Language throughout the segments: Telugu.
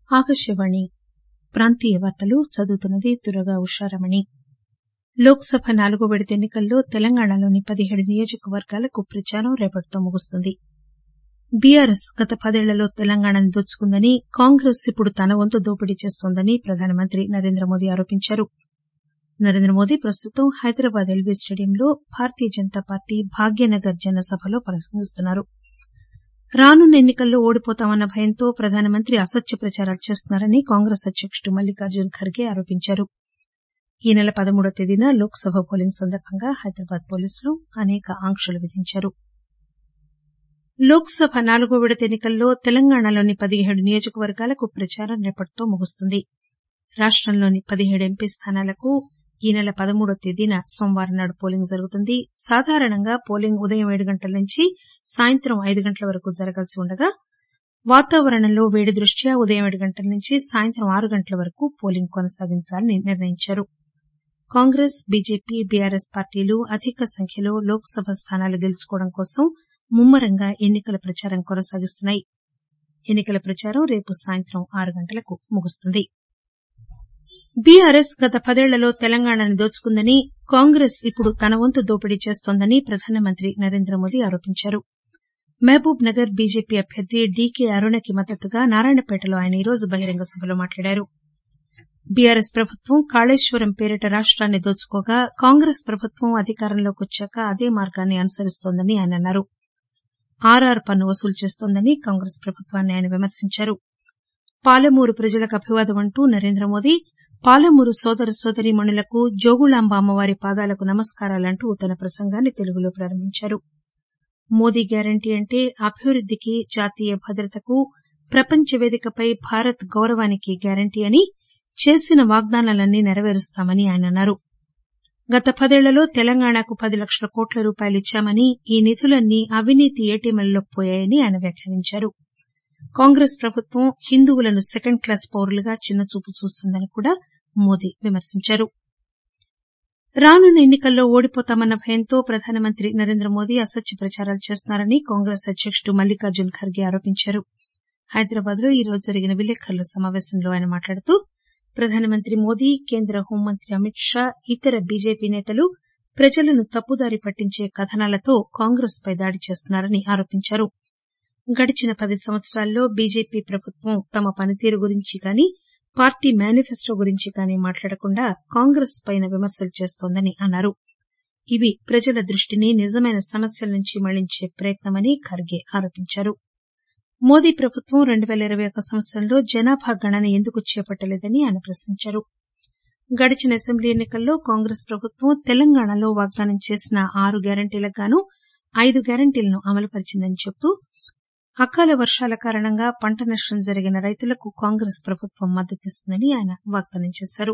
ఆకాశవాణి ప్రాంతీయ వార్తలు చదువుతున్నది దుర్గా ఉషారమణి లోక్ సభ నాలుగో విడత ఎన్ని కల్లో తెలంగాణలోని పదిహేడు నియోజకవర్గాలకు ప్రచారం రేపటితో ముగుస్తుంది బీఆర్ఎస్ గత పదేళ్లలో తెలంగాణను దోచుకుందని కాంగ్రెస్ ఇప్పుడు తన వంతు దోపిడీ చేస్తోందని ప్రధానమంత్రి నరేంద్రమోదీ ఆరోపించారు నరేంద్రమోదీ ప్రస్తుతం హైదరాబాద్ ఎల్బీ స్టేడియంలో భారతీయ జనతా పార్టీ భాగ్యనగర్ జనసభలో ప్రసంగిస్తున్నారు రానున్న ఎన్ని కల్లో ఓడిపోతామన్న భయంతో ప్రధానమంత్రి అసత్య ప్రచారాలు చేస్తున్నారని కాంగ్రెస్ అధ్యకుడు మల్లికార్జున్ ఖర్గే ఆరోపించారు ఈ నెల పదమూడవ తేదీన లోక్ సభ పోలింగ్ సందర్భంగా హైదరాబాద్ పోలీసులు అనేక ఆంక్షలు విధించారు లోక్ సభ నాలుగో విడత ఎన్ని కల్లో తెలంగాణలోని పదిహేడు నియోజకవర్గాలకు ప్రచారం రేపటితో ముగుస్తుంది రాష్టంలోని పదిహేడు ఎంపీ స్థానాలకు ఈ నెల పదమూడవ తేదీన సోమవారం నాడు పోలింగ్ జరుగుతుంది సాధారణంగా పోలింగ్ ఉదయం ఏడు గంటల నుంచి సాయంత్రం ఐదు గంటల వరకు జరగాల్సి ఉండగా వాతావరణంలో వేడి దృష్ట్యా ఉదయం ఏడు గంటల నుంచి సాయంత్రం ఆరు గంటల వరకు పోలింగ్ కొనసాగించాలని నిర్ణయించారు కాంగ్రెస్ బీజేపీ బీఆర్ఎస్ పార్టీలు అధిక సంఖ్యలో లోక్ సభ స్థానాలు గెలుచుకోవడం కోసం ముమ్మరంగా ఎన్ని కల ప్రచారం కొనసాగిస్తున్నాయి ఎన్ని కల ప్రచారం రేపు సాయంత్రం ఆరు గంటలకు ముగుస్తుంది బీఆర్ఎస్ గత పదేళ్లలో తెలంగాణను దోచుకుందని కాంగ్రెస్ ఇప్పుడు తన వంతు దోపిడీ చేస్తోందని ప్రధానమంత్రి నరేంద్రమోదీ ఆరోపించారు మహబూబ్ నగర్ బీజేపీ అభ్యర్థి డీకే అరుణకి మద్దతుగా నారాయణపేటలో ఆయన ఈరోజు బహిరంగ సభలో మాట్లాడారు బీఆర్ఎస్ ప్రభుత్వం కాళేశ్వరం పేరిట రాష్టాన్ని దోచుకోగా కాంగ్రెస్ ప్రభుత్వం అధికారంలోకి వచ్చాక అదే మార్గాన్ని అనుసరిస్తోందని ఆయన అన్నారు ఆర్ఆర్ పన్ను వసూలు చేస్తోందని కాంగ్రెస్ ప్రభుత్వాన్ని ఆయన విమర్శించారు పాలమూరు ప్రజలకు అభివాదం అంటూ నరేంద్రమోదీ పాలమూరు సోదర సోదరీమణులకు జోగులాంబ అమ్మవారి పాదాలకు నమస్కారాలంటూ తన ప్రసంగాన్ని తెలుగులో ప్రారంభించారు మోదీ గ్యారంటీ అంటే అభివృద్దికి జాతీయ భద్రతకు ప్రపంచ వేదికపై భారత్ గౌరవానికి గ్యారంటీ అని చేసిన వాగ్దానాలన్నీ నెరవేరుస్తామని ఆయన అన్నారు గత పదేళ్లలో తెలంగాణకు పది లక్షల కోట్ల రూపాయలు ఇచ్చామని ఈ నిధులన్నీ అవినీతి ఏటీఎంలలోకి పోయాయని ఆయన వ్యాఖ్యానించారు కాంగ్రెస్ ప్రభుత్వం హిందువులను సెకండ్ క్లాస్ పౌరులుగా చిన్నచూపు చూస్తోందని కూడా మోదీ విమర్శించారు రానున్న ఎన్ని కల్లో ఓడిపోతామన్న భయంతో ప్రధానమంత్రి నరేంద్రమోదీ అసత్య ప్రచారాలు చేస్తున్నారని కాంగ్రెస్ అధ్యకుడు మల్లికార్జున్ ఖర్గే ఆరోపించారు హైదరాబాద్ లో ఈరోజు జరిగిన విలేకరుల సమావేశంలో ఆయన మాట్లాడుతూ ప్రధానమంత్రి మోదీ కేంద్ర హోంమంత్రి అమిత్ షా ఇతర బీజేపీ నేతలు ప్రజలను తప్పుదారి పట్టించే కథనాలతో కాంగ్రెస్ పై దాడి చేస్తున్నారని ఆరోపించారు గడిచిన పది సంవత్సరాల్లో బీజేపీ ప్రభుత్వం తమ పనితీరు గురించి గానీ పార్టీ మేనిఫెస్టో గురించి గానీ మాట్లాడకుండా కాంగ్రెస్ పైన విమర్శలు చేస్తోందని అన్నారు ఇవి ప్రజల దృష్టిని నిజమైన సమస్యల నుంచి మళ్లించే ప్రయత్నమని ఖర్గే ఆరోపించారు మోదీ ప్రభుత్వం రెండు పేల ఇరవై ఒక్క సంవత్సరంలో జనాభా గణన ఎందుకు చేపట్టలేదని ఆయన ప్రశ్నించారు గడిచిన అసెంబ్లీ ఎన్ని కల్లో కాంగ్రెస్ ప్రభుత్వం తెలంగాణలో వాగ్దానం చేసిన ఆరు గ్యారంటీలకు గాను ఐదు గ్యారంటీలను అమలుపరిచిందని చెబుతూ అకాల వర్షాల కారణంగా పంట నష్టం జరిగిన రైతులకు కాంగ్రెస్ ప్రభుత్వం మద్దతిస్తుందని ఆయన వాగ్దానం చేశారు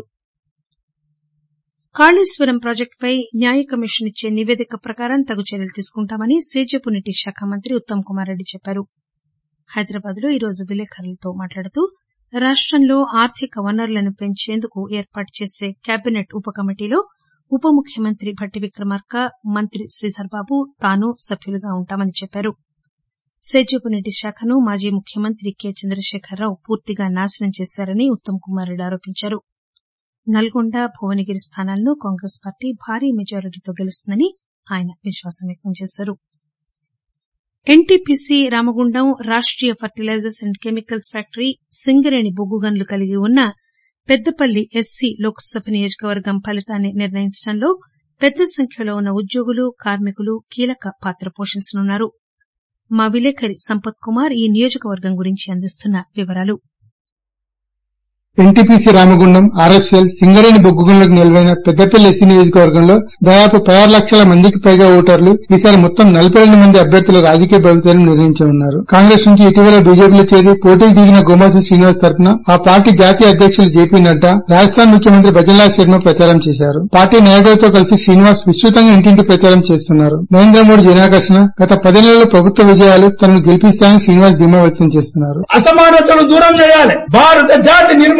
కాళేశ్వరం ప్రాజెక్టుపై న్యాయ కమిషన్ ఇచ్చే నివేదిక ప్రకారం తగు చర్యలు తీసుకుంటామని సేద్యపు నీటి శాఖ మంత్రి ఉత్తమ్ కుమార్ రెడ్డి చెప్పారు హైదరాబాద్ లో ఈరోజు విలేకరులతో మాట్లాడుతూ రాష్టంలో ఆర్థిక వనరులను పెంచేందుకు ఏర్పాటు చేసే కేబినెట్ ఉప కమిటీలో ఉప ముఖ్యమంత్రి భట్టి విక్రమార్క మంత్రి శ్రీధర్ బాబు తాను సభ్యులుగా ఉంటామని చెప్పారు సేద్యపు నీటి శాఖను మాజీ ముఖ్యమంత్రి కె చంద్రశేఖరరావు పూర్తిగా నాశనం చేశారని ఉత్తమ్ కుమార్ రెడ్డి ఆరోపించారు నల్గొండ భువనగిరి స్థానాలను కాంగ్రెస్ పార్టీ భారీ మెజారిటీతో గెలుస్తుందని ఆయన విశ్వాసం వ్యక్తం చేశారు NTPC Ramagundam Rashtriya fertilizers and chemicals factory Singareni బొగ్గు గనులు కలిగి ఉన్న పెద్దపల్లి ఎస్సీ లోక్సభ నియోజకవర్గం ఫలితాన్ని నిర్ణయించడంలో పెద్ద సంఖ్యలో ఉన్న ఉద్యోగులు కార్మికులు కీలక పాత్ర పోషించనున్నారు మా విలేకరి సంపత్ కుమార్ ఈ నియోజకవర్గం గురించి అందిస్తున్న వివరాలు ఎన్టీపీసీ రామగుండం ఆర్ఎఫ్ఎల్ సింగరేణి బొగ్గుగనులకు నిలవైన పెద్దపల్లి ఎస్సీ నియోజకవర్గంలో దాదాపు పదహారు లక్షల మందికి పైగా ఓటర్లు ఈసారి మొత్తం నలభై రెండు మంది అభ్యర్థుల రాజకీయ భవితను నిర్ణయించి ఉన్నారు కాంగ్రెస్ నుంచి ఇటీవల బీజేపీలో చేరి పోటీకి దిగిన గోమాసి శ్రీనివాస్ తరపున ఆ పార్టీ జాతీయ అధ్యకులు జేపీ నడ్డా రాజస్థాన్ ముఖ్యమంత్రి భజన్లాల్ శర్మ ప్రచారం చేశారు పార్టీ నాయకులతో కలిసి శ్రీనివాస్ విస్తృతంగా ఇంటింటి ప్రచారం చేస్తున్నారు నరేంద్ర మోడీ జనాకర్షణ గత పదేళ్లలో ప్రభుత్వ విజయాలు తనను గెలిపిస్తాయని శ్రీనివాస్ ధీమా వ్యక్తం చేస్తున్నారు అసమానతను దూరం చేయాలి భారత జాతి నిర్మాణ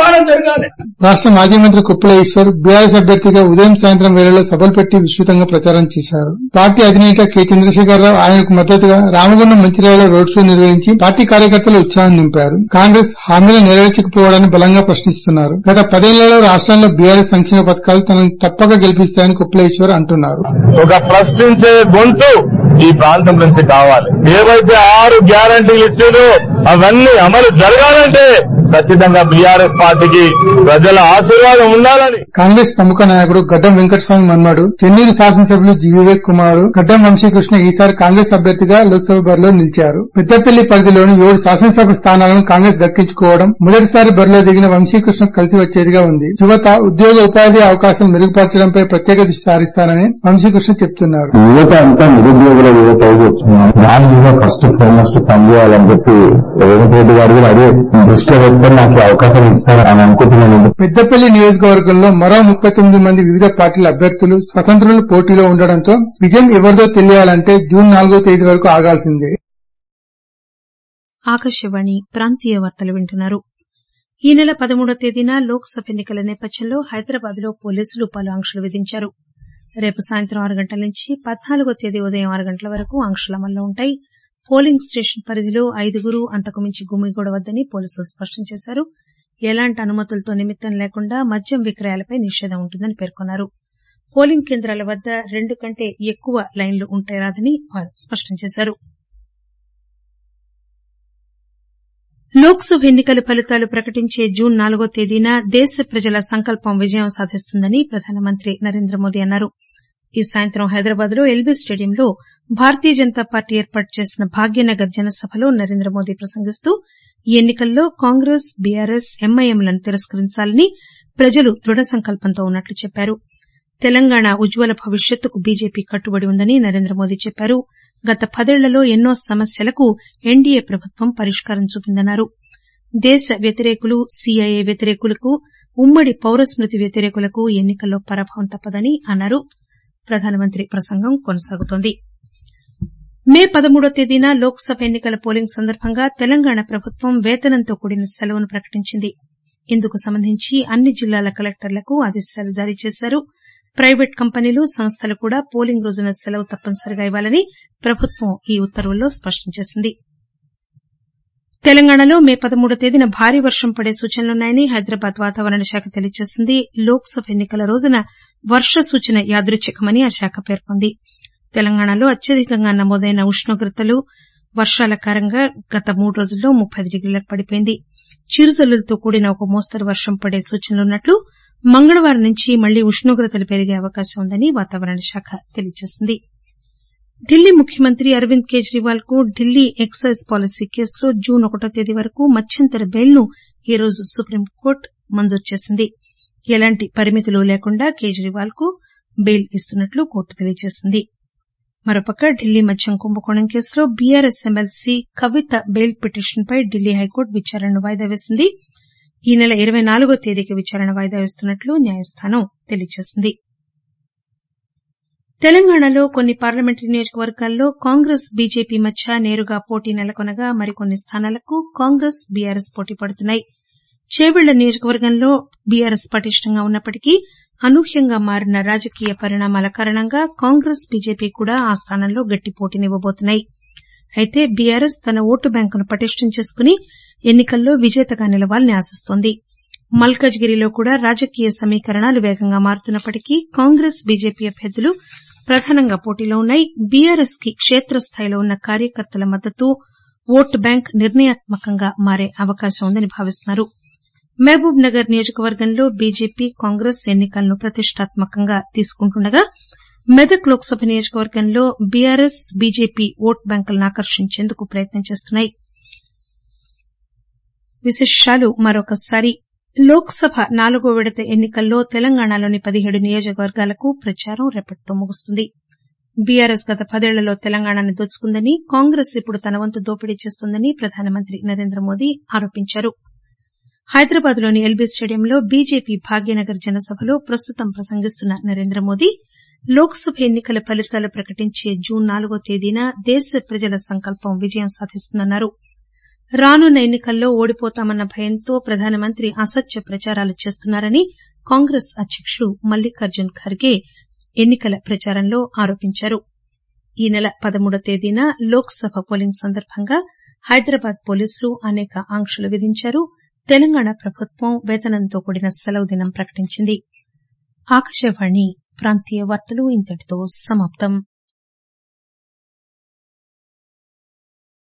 నిర్మాణం జరగాలి రాష్ట మాజీ మంత్రి కుప్పల ఈశ్వర్ బీఆర్ఎస్ అభ్యర్థిగా ఉదయం సాయంత్రం వేళల్లో సభలు పెట్టి విస్తృతంగా ప్రచారం చేశారు పార్టీ అధినేత కె చంద్రశేఖరరావు ఆయనకు మద్దతుగా రామగుండం మంచిర్యాలలో రోడ్ షో నిర్వహించి పార్టీ కార్యకర్తలు ఉత్సాహం నింపారు కాంగ్రెస్ హామీలు నెరవేర్చకపోవడాన్ని బలంగా ప్రశ్నిస్తున్నారు గత పదేళ్లలో రాష్ట్రంలో బీఆర్ఎస్ సంక్షేమ పథకాలు తనను తప్పక గెలిపిస్తాయని కుప్పల ఈశ్వర్ అంటున్నారు ఒక ప్రశ్నించే గొంతు ఈ ప్రాంతం నుంచి కావాలి ఏవైతే ఆరు గ్యారంటీలు ఇచ్చారో అవన్నీ అమలు జరగాలంటే ఖచ్చితంగా బీఆర్ఎస్ పార్టీకి ప్రజల ఆశీర్వాదం ఉండాలని కాంగ్రెస్ ప్రముఖ నాయకుడు గడ్డం వెంకటస్వామి మన్మడు చెన్నూరు శాసనసభ్యులు జి వివేక్ కుమార్ గడ్డం వంశీకృష్ణ ఈసారి కాంగ్రెస్ అభ్యర్థిగా లోక్సభ బరిలో నిలిచారు పెద్దపల్లి పరిధిలోని ఏడు శాసనసభ స్థానాలను కాంగ్రెస్ దక్కించుకోవడం మొదటిసారి బరిలో దిగిన వంశీకృష్ణ కలిసి వచ్చేదిగా ఉంది యువత ఉద్యోగ ఉపాధి అవకాశం మెరుగుపరచడంపై ప్రత్యేక దృష్టి సారిస్తారని వంశీకృష్ణ చెప్తున్నారు యువత అంతా నిరుద్యోగుల యువత అయి వచ్చినాం దాని మీద ఫస్ట్ ఫార్మోస్ట్ పనిచేయాలని చెప్పి రేవంత్ రెడ్డి గారు కూడా అదే దృష్టిలో పెట్టుకొని నాకు ఈ అవకాశం ఇచ్చారు అని అనుకుంటున్నాను పెద్దపల్లి నియోజకవర్గంలో మరో ముప్పై తొమ్మిది మంది వివిధ పార్టీల అభ్యర్థులు స్వతంత్రులు పోటీలో ఉండడంతో విజయం ఎవరిదో తెలియాలంటే జూన్ నాలుగో తేదీ వరకు ఆగాల్సిందే ఆకాశవాణి ప్రాంతీయ వార్తలు వింటున్నారు ఈ నెల పదమూడో తేదీన లోక్సభ ఎన్నికల నేపథ్యంలో హైదరాబాద్ లో పోలీసులు పలు ఆంక్షలు విధించారు రేపు సాయంత్రం ఆరు గంటల నుంచి పద్నాలుగో తేదీ ఉదయం ఆరు గంటల వరకు ఆంక్షలు అమల్లో ఉంటాయి పోలింగ్ స్టేషన్ పరిధిలో ఐదుగురు అంతకు మించి గుమిగూడవద్దని పోలీసులు స్పష్టం చేశారు ఎలాంటి అనుమతులతో నిమిత్తం లేకుండా మద్యం విక్రయాలపై నిషేధం ఉంటుందని పేర్కొన్నారు పోలింగ్ కేంద్రాల వద్ద రెండు కంటే ఎక్కువ లైన్లు ఉంటరాదని వారు స్పష్టం చేశారు లోక్సభ ఎన్నికల ఫలితాలు ప్రకటించే జూన్ నాలుగో తేదీన దేశ ప్రజల సంకల్పం విజయం సాధిస్తుందని ప్రధానమంత్రి నరేంద్ర మోదీ అన్నారు ఈ సాయంత్రం హైదరాబాద్ లో ఎల్బీ స్టేడియంలో భారతీయ జనతా పార్టీ ఏర్పాటు చేసిన భాగ్యనగర్ జనసభలో నరేంద్ర మోదీ ప్రసంగిస్తూ ఈ ఎన్నికల్లో కాంగ్రెస్ బీఆర్ఎస్ ఎంఐఎంలను తిరస్కరించాలని ప్రజలు దృఢ సంకల్పంతో ఉన్నట్లు చెప్పారు తెలంగాణ ఉజ్వల భవిష్యత్తుకు బీజేపీ కట్టుబడి ఉందని నరేంద్ర మోదీ చెప్పారు గత పదేళ్లలో ఎన్నో సమస్యలకు ఎన్డీఏ ప్రభుత్వం పరిష్కారం చూపిందన్నారు దేశ వ్యతిరేకులు సీఐఏ వ్యతిరేకులకు ఉమ్మడి పౌరస్మృతి వ్యతిరేకులకు ఎన్నికల్లో పరాభవం తప్పదని అన్నారు ప్రధానమంత్రి ప్రసంగం కొనసాగుతోంది మే పదమూడో తేదీన లోక్సభ ఎన్నికల పోలింగ్ సందర్భంగా తెలంగాణ ప్రభుత్వం వేతనంతో కూడిన సెలవును ప్రకటించింది ఇందుకు సంబంధించి అన్ని జిల్లాల కలెక్టర్లకు ఆదేశాలు జారీ చేశారు ప్రైవేట్ కంపెనీలు సంస్థలు కూడా పోలింగ్ రోజున సెలవు తప్పనిసరిగా ఇవ్వాలని ప్రభుత్వం ఈ ఉత్తర్వుల్లో స్పష్టం చేసింది తెలంగాణలో మే పదమూడో తేదీన భారీ వర్షం పడే సూచనలున్నాయని హైదరాబాద్ వాతావరణ శాఖ తెలియజేసింది లోక్సభ ఎన్నికల రోజున వర్ష సూచన యాదృచ్చికమని ఆ శాఖ పేర్కొంది తెలంగాణలో అత్యధికంగా నమోదైన ఉష్ణోగ్రతలు వర్షాల కారణంగా గత మూడు రోజుల్లో ముప్పై ఐదు డిగ్రీలకు పడిపోయింది చిరుజల్లులతో కూడిన ఒక మోస్తరు వర్షం పడే సూచనలున్నట్లు మంగళవారం నుంచి మళ్లీ ఉష్ణోగ్రతలు పెరిగే అవకాశం ఉందని వాతావరణ శాఖ తెలియజేసింది ఢిల్లీ ముఖ్యమంత్రి అరవింద్ కేజ్రీవాల్ కు ఢిల్లీ ఎక్సైజ్ పాలసీ కేసులో జూన్ ఒకటో తేదీ వరకు మధ్యంతర బెయిల్ ను ఈ రోజు సుప్రీంకోర్టు మంజూరు చేసింది ఎలాంటి పరిమితులు లేకుండా కేజ్రీవాల్ కు బెయిల్ ఇస్తున్నట్లు కోర్టు తెలియజేసింది మరోపక్క ఢిల్లీ మద్యం కుంభకోణం కేసులో బీఆర్ఎస్ ఎమ్మెల్సీ కవిత బెయిల్ పిటిషన్పై ఢిల్లీ హైకోర్టు విచారణను వాయిదా వేసింది ఈ నెల ఇరవై నాలుగో తేదీకి విచారణ వాయిదా వేస్తున్నట్లు న్యాయస్థానం తెలియజేసింది తెలంగాణలో కొన్ని పార్లమెంటరీ నియోజకవర్గాల్లో కాంగ్రెస్ బీజేపీ మధ్య నేరుగా పోటీ నెలకొనగా మరికొన్ని స్థానాలకు కాంగ్రెస్ బీఆర్ఎస్ పోటీ పడుతున్నాయి చేవెళ్ల నియోజకవర్గంలో బీఆర్ఎస్ పటిష్టంగా ఉన్నప్పటికీ అనూహ్యంగా మారిన రాజకీయ పరిణామాల కారణంగా కాంగ్రెస్ బీజేపీ కూడా ఆ స్థానంలో గట్టి పోటీనివ్వబోతున్నాయి అయితే బీఆర్ఎస్ తన ఓటు బ్యాంకును పటిష్టం చేసుకుని ఎన్నికల్లో విజేతగా నిలవాలని ఆశిస్తోంది మల్కజ్గిరిలో కూడా రాజకీయ సమీకరణాలు వేగంగా మారుతున్నప్పటికీ కాంగ్రెస్ బీజేపీ అభ్యర్థులు ప్రధానంగా పోటీలో ఉన్నాయి బీఆర్ఎస్ కి క్షేత్రస్థాయిలో ఉన్న కార్యకర్తల మద్దతు ఓటు బ్యాంక్ నిర్ణయాత్మకంగా మారే అవకాశం ఉందని భావిస్తున్నారు మహబూబ్ నగర్ నియోజకవర్గంలో బీజేపీ కాంగ్రెస్ ఎన్నికలను ప్రతిష్టాత్మకంగా తీసుకుంటుండగా మెదక్ లోక్సభ నియోజకవర్గంలో బీఆర్ఎస్ బీజేపీ ఓటు బ్యాంకులను ఆకర్షించేందుకు ప్రయత్నం చేస్తున్నాయి విశేషాలు మరొకసారి లోక్సభ నాలుగో విడత ఎన్నికల్లో తెలంగాణలోని పదిహేడు నియోజకవర్గాలకు ప్రచారం రేపటితో ముగుస్తుంది బీఆర్ఎస్ గత పదేళ్లలో తెలంగాణను దోచుకుందని కాంగ్రెస్ ఇప్పుడు తన వంతు దోపిడీ చేస్తోందని ప్రధానమంత్రి నరేంద్ర మోదీ ఆరోపించారు హైదరాబాద్ లోని ఎల్బీ స్టేడియంలో బీజేపీ భాగ్యనగర్ జనసభలో ప్రస్తుతం ప్రసంగిస్తున్న నరేంద్ర మోదీ లోక్సభ ఎన్నికల ఫలితాలు ప్రకటించే జూన్ నాలుగో తేదీన దేశ ప్రజల సంకల్పం విజయం సాధిస్తుందన్నారు రానున్న ఎన్నికల్లో ఓడిపోతామన్న భయంతో ప్రధానమంత్రి అసత్య ప్రచారాలు చేస్తున్నారని కాంగ్రెస్ అధ్యకుడు మల్లికార్జున్ ఖర్గే ఎన్నికల ప్రచారంలో ఆరోపించారు ఈ నెల పదమూడవ తేదీన లోక్ సభ పోలింగ్ సందర్భంగా హైదరాబాద్ పోలీసులు అనేక ఆంక్షలు విధించారు తెలంగాణ ప్రభుత్వం వేతనంతో కూడిన సెలవు దినం ప్రకటించింది ఆకాశవాణి ప్రాంతీయ వార్తలు ఇంతటితో సమాప్తం